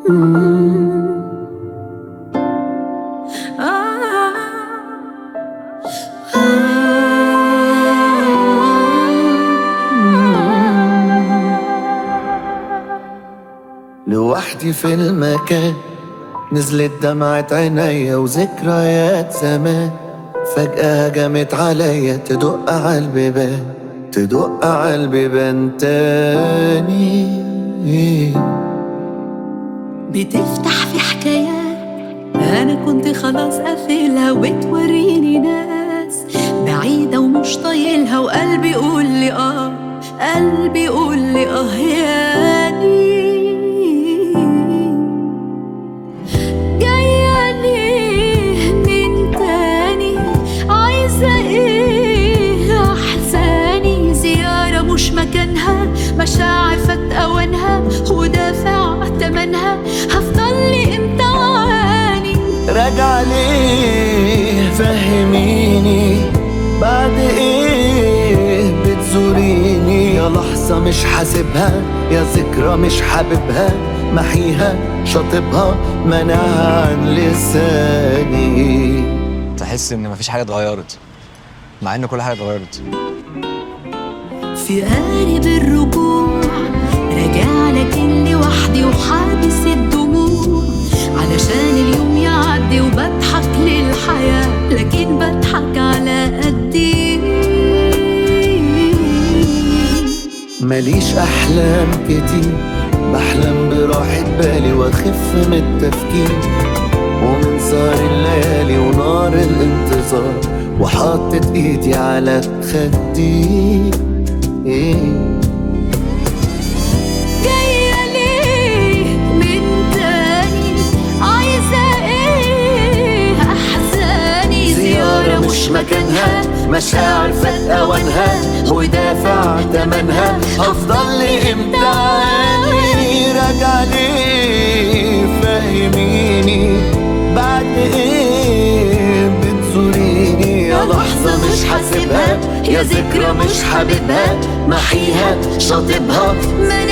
لوحدي في المكان نزلت دمعة عينيا وذكريات زمان فجأة هجمت عليا تدق عالبيبان تدق عالبيبان تاني بتفتح في حكايات انا كنت خلاص قافلها وبتوريني ناس بعيدة ومش طايلها وقلبي يقول لي اه قلبي يقول لي اه ياني جاية ليه من تاني عايزة ايه احزاني زيارة مش مكانها مشاعر فات اوانها ودافع تمنها هفضل لي امتى واني راجع ليه فهميني بعد ايه بتزوريني يا لحظة مش حاسبها يا ذكرى مش حاببها محيها شاطبها منعها عن لساني تحس ان مفيش حاجه اتغيرت مع ان كل حاجه اتغيرت في قارب الرجوع راجع لكن لوحدي وحابس الدموع علشان اليوم يعدي وبضحك للحياة لكن بضحك على قدي ماليش احلام كتير بحلم براحة بالي واخف من التفكير ومن سهر الليالي ونار الانتظار وحطت ايدي على خدي إيه جاية ليه من تاني عايزة ايه أحزاني زيارة مش مكانها مشاعر فات اوانها ودافع تمنها هفضل لي امتى عاني راجع ليه فهميني بعد ايه بتزوريني يا لحظة مش حاسبها يا ذكرى مش حاببها محيها شاطبها من